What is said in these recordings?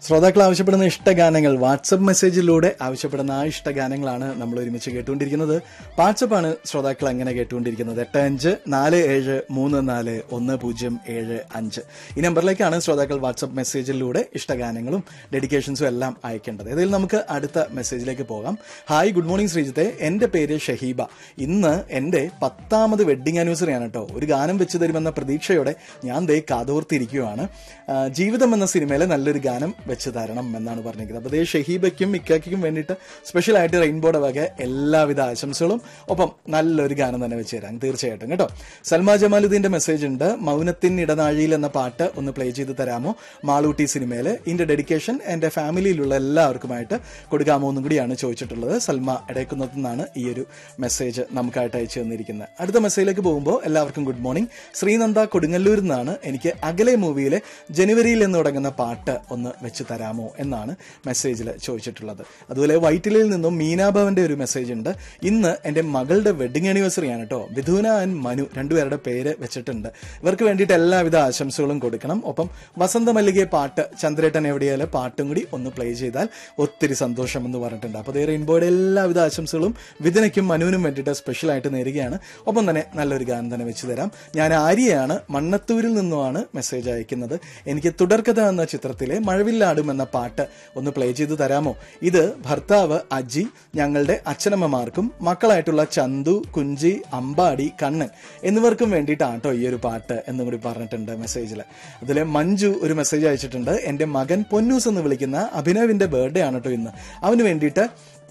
ശ്രോതാക്കൾ ആവശ്യപ്പെടുന്ന ഇഷ്ടഗാനങ്ങൾ വാട്സപ്പ് മെസ്സേജിലൂടെ ആവശ്യപ്പെടുന്ന ആ ഇഷ്ടഗാനങ്ങളാണ് നമ്മൾ ഒരുമിച്ച് കേട്ടുകൊണ്ടിരിക്കുന്നത് വാട്സപ്പാണ് ശ്രോതാക്കൾ അങ്ങനെ കേട്ടുകൊണ്ടിരിക്കുന്നത് എട്ട് അഞ്ച് നാല് ഏഴ് മൂന്ന് നാല് ഒന്ന് പൂജ്യം ഏഴ് അഞ്ച് ഈ നമ്പറിലേക്കാണ് ശ്രോതാക്കൾ വാട്സപ്പ് മെസ്സേജിലൂടെ ഇഷ്ടഗാനങ്ങളും ഡെഡിക്കേഷൻസും എല്ലാം അയക്കേണ്ടത് ഇതിൽ നമുക്ക് അടുത്ത മെസ്സേജിലേക്ക് പോകാം ഹായ് ഗുഡ് മോർണിംഗ് ശ്രീജിത്തെ എന്റെ പേര് ഷഹീബ ഇന്ന് എന്റെ പത്താമത് വെഡിങ് ആനിവേഴ്സറി ആണ് കേട്ടോ ഒരു ഗാനം വെച്ച് തരുമെന്ന പ്രതീക്ഷയോടെ ഞാൻ ദേ കാതോർത്തിരിക്കുകയാണ് ആ, ജീവിതം എന്ന സിനിമയിലെ നല്ലൊരു ഗാനം വെച്ച് തരണം എന്നാണ് പറഞ്ഞിരിക്കുന്നത് അപ്പോൾ ദേ ഷഹീബയ്ക്കും ഇക്കാക്കും വേണ്ടിയിട്ട് സ്പെഷ്യലായിട്ട് റെയിൻബോയുടെ വക എല്ലാവിധ ആശംസകളും ഒപ്പം നല്ലൊരു ഗാനം തന്നെ വെച്ച് തരാം തീർച്ചയായിട്ടും കേട്ടോ സൽമാ ജമാലുദ്ദീന്റെ മെസ്സേജ് ഉണ്ട് മൗനത്തിൻ ഇടനാഴിയിൽ എന്ന പാട്ട് ഒന്ന് പ്ലേ ചെയ്ത് തരാമോ മാളൂട്ടി സിനിമയിൽ ഇതിന്റെ ഡെഡിക്കേഷൻ എന്റെ ഫാമിലിയിലുള്ള എല്ലാവർക്കുമായിട്ട് കൊടുക്കാമോ എന്നും കൂടിയാണ് ചോദിച്ചിട്ടുള്ളത് സൽമ ഇടയ്ക്കുന്നത്തു നിന്നാണ് ഈ ഒരു മെസ്സേജ് നമുക്കായിട്ട് അയച്ചു തന്നിരിക്കുന്നത് അടുത്ത മെസ്സേജിലേക്ക് പോകുമ്പോൾ എല്ലാവർക്കും ഗുഡ് മോർണിംഗ് ശ്രീനന്ദ കൊടുങ്ങല്ലൂരിൽ നിന്നാണ് എനിക്ക് അകലെ മൂവിയിലെ ജനുവരിയിൽ എന്ന് തുടങ്ങുന്ന പാട്ട് ഒന്ന് വെച്ച് തരാമോ എന്നാണ് മെസ്സേജിൽ ചോദിച്ചിട്ടുള്ളത് അതുപോലെ വൈറ്റിലിൽ നിന്നും മീനാഭവന്റെ ഒരു മെസ്സേജ് ഉണ്ട് ഇന്ന് എന്റെ മകളുടെ വെഡിങ് ആനിവേഴ്സറി ആണ് കേട്ടോ വിധുന ആൻഡ് മനു രണ്ടുപേരുടെ പേര് വെച്ചിട്ടുണ്ട് ഇവർക്ക് വേണ്ടിയിട്ട് എല്ലാവിധ ആശംസകളും കൊടുക്കണം ഒപ്പം വസന്ത മല്ലികയെ പാട്ട് ചന്ദ്രേട്ടൻ എവിടെയാലും പാട്ടും കൂടി ഒന്ന് പ്ലേ ചെയ്താൽ ഒത്തിരി സന്തോഷം എന്ന് പറഞ്ഞിട്ടുണ്ട് അപ്പോൾ റെയിൻബോയുടെ എല്ലാവിധ ആശംസകളും വിധനയ്ക്കും മനുവിനും വേണ്ടിയിട്ട് സ്പെഷ്യൽ ആയിട്ട് നേരുകയാണ് ഒപ്പം തന്നെ നല്ലൊരു ഗാനം തന്നെ വെച്ച് തരാം ഞാൻ ആര്യയാണ് മണ്ണത്തൂരിൽ നിന്നുമാണ് മെസ്സേജ് അയക്കുന്നത് എനിക്ക് തുടർക്കഥ എന്ന ചിത്രത്തിലെ മഴവില്ലാടും എന്ന പാട്ട് ഒന്ന് പ്ലേ ചെയ്ത് തരാമോ ഇത് ഭർത്താവ് അജി ഞങ്ങളുടെ അച്ഛനമ്മമാർക്കും മക്കളായിട്ടുള്ള ചന്തു കുഞ്ചി അമ്പാടി കണ്ണൻ എന്നിവർക്കും വേണ്ടിയിട്ടാണ് കേട്ടോ ഈ ഒരു പാട്ട് എന്നും കൂടി പറഞ്ഞിട്ടുണ്ട് മെസ്സേജിൽ അതിലെ മഞ്ജു ഒരു മെസ്സേജ് അയച്ചിട്ടുണ്ട് എന്റെ മകൻ പൊന്നൂസ് എന്ന് വിളിക്കുന്ന അഭിനവിന്റെ ബർത്ത്ഡേ ആണ് കേട്ടോ ഇന്ന് അവന് വേണ്ടിയിട്ട്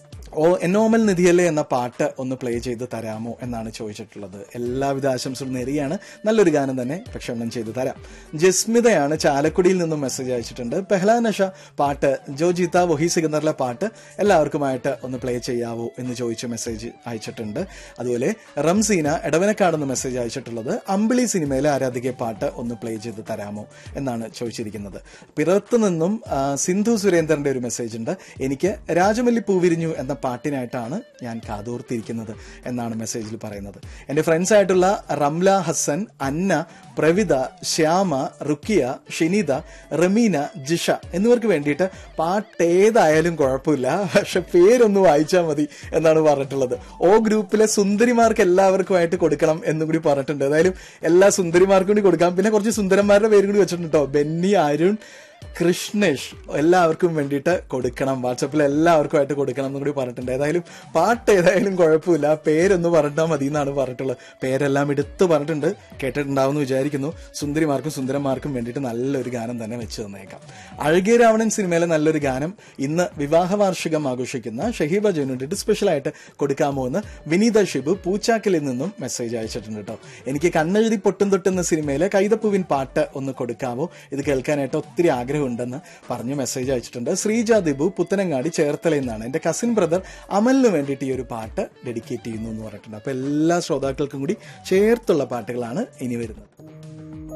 ഓ എന്നോമൽ നിധിയല്ലേ എന്ന പാട്ട് ഒന്ന് പ്ലേ ചെയ്ത് തരാമോ എന്നാണ് ചോദിച്ചിട്ടുള്ളത് എല്ലാവിധ ആശംസകളും നേരുകയാണ് നല്ലൊരു ഗാനം തന്നെ പ്രക്ഷേപണം ചെയ്ത് തരാം ജസ്മിതയാണ് ചാലക്കുടിയിൽ നിന്നും മെസ്സേജ് അയച്ചിട്ടുണ്ട് പെഹ്ലാ നഷ പാട്ട് ജോ ജീത്ത വഹി സിഗന്നറിലെ പാട്ട് എല്ലാവർക്കുമായിട്ട് ഒന്ന് പ്ലേ ചെയ്യാവോ എന്ന് ചോദിച്ച് മെസ്സേജ് അയച്ചിട്ടുണ്ട് അതുപോലെ റംസീന എടവനക്കാട് എന്ന് മെസ്സേജ് അയച്ചിട്ടുള്ളത് അമ്പിളി സിനിമയിലെ ആരാധിക പാട്ട് ഒന്ന് പ്ലേ ചെയ്ത് തരാമോ എന്നാണ് ചോദിച്ചിരിക്കുന്നത് പിറത്തു നിന്നും ആ, സിന്ധു സുരേന്ദ്രന്റെ ഒരു മെസ്സേജ് ഉണ്ട് എനിക്ക് രാജമല്ലി പൂവിരിഞ്ഞു എന്ന പാട്ടിനായിട്ടാണ് ഞാൻ കാതോർത്തിരിക്കുന്നത് എന്നാണ് മെസ്സേജിൽ പറയുന്നത് എൻ്റെ ഫ്രണ്ട്സ് ആയിട്ടുള്ള റംല ഹസൻ അന്ന പ്രവിത ശ്യാമ റുക്കിയ ഷിനിത റമീന ജിഷ എന്നിവർക്ക് വേണ്ടിയിട്ട് പാട്ട് ഏതായാലും കുഴപ്പമില്ല പക്ഷെ പേരൊന്ന് വായിച്ചാൽ മതി എന്നാണ് പറഞ്ഞിട്ടുള്ളത് ഓ ഗ്രൂപ്പിലെ സുന്ദരിമാർക്ക് എല്ലാവർക്കുമായിട്ട് കൊടുക്കണം എന്നും കൂടി പറഞ്ഞിട്ടുണ്ട് ഏതായാലും എല്ലാ സുന്ദരിമാർക്കും കൂടി കൊടുക്കാം പിന്നെ കുറച്ച് സുന്ദരന്മാരുടെ പേരും കൂടി വെച്ചിട്ടുണ്ട് കേട്ടോ ബെന്നി അരുൺ കൃഷ്ണേഷ് എല്ലാവർക്കും വേണ്ടിയിട്ട് കൊടുക്കണം വാട്സപ്പിൽ എല്ലാവർക്കുമായിട്ട് കൊടുക്കണം എന്നും കൂടി പറഞ്ഞിട്ടുണ്ട് ഏതായാലും പാട്ട് ഏതായാലും കുഴപ്പമില്ല പേരൊന്ന് പറഞ്ഞാൽ മതി എന്നാണ് പറഞ്ഞിട്ടുള്ളത് പേരെല്ലാം എടുത്ത് പറഞ്ഞിട്ടുണ്ട് കേട്ടിട്ടുണ്ടാവുമെന്ന് വിചാരിക്കുന്നു സുന്ദരിമാർക്കും സുന്ദരന്മാർക്കും വേണ്ടിയിട്ട് നല്ലൊരു ഗാനം തന്നെ വെച്ച് തന്നേക്കാം അഴകിയ രാവണൻ സിനിമയിലെ നല്ലൊരു ഗാനം ഇന്ന് വിവാഹ വാർഷികം ആഘോഷിക്കുന്ന ഷഹീബ ജോന് വേണ്ടിയിട്ട് സ്പെഷ്യലായിട്ട് കൊടുക്കാമോ എന്ന് വിനീത ഷിബു പൂച്ചാക്കിലിൽ നിന്നും മെസ്സേജ് അയച്ചിട്ടുണ്ട് കേട്ടോ എനിക്ക് കണ്ണെഴുതി പൊട്ടും തൊട്ടുന്ന സിനിമയിലെ കൈതപ്പൂവിൻ പാട്ട് ഒന്ന് കൊടുക്കാമോ ഇത് കേൾക്കാനായിട്ട് ഒത്തിരി ആഗ്രഹമുണ്ടെന്ന് പറഞ്ഞ് മെസ്സേജ് അയച്ചിട്ടുണ്ട് ശ്രീജ ദിബു പുത്തനങ്ങാടി ചേർത്തലയിൽ നിന്നാണ് എന്റെ കസിൻ ബ്രദർ അമലിന് വേണ്ടിയിട്ട് ഈ ഒരു പാട്ട് ഡെഡിക്കേറ്റ് ചെയ്യുന്നു എന്ന് പറഞ്ഞിട്ടുണ്ട് അപ്പൊ എല്ലാ ശ്രോതാക്കൾക്കും കൂടി ചേർത്തുള്ള പാട്ടുകളാണ് ഇനി വരുന്നത്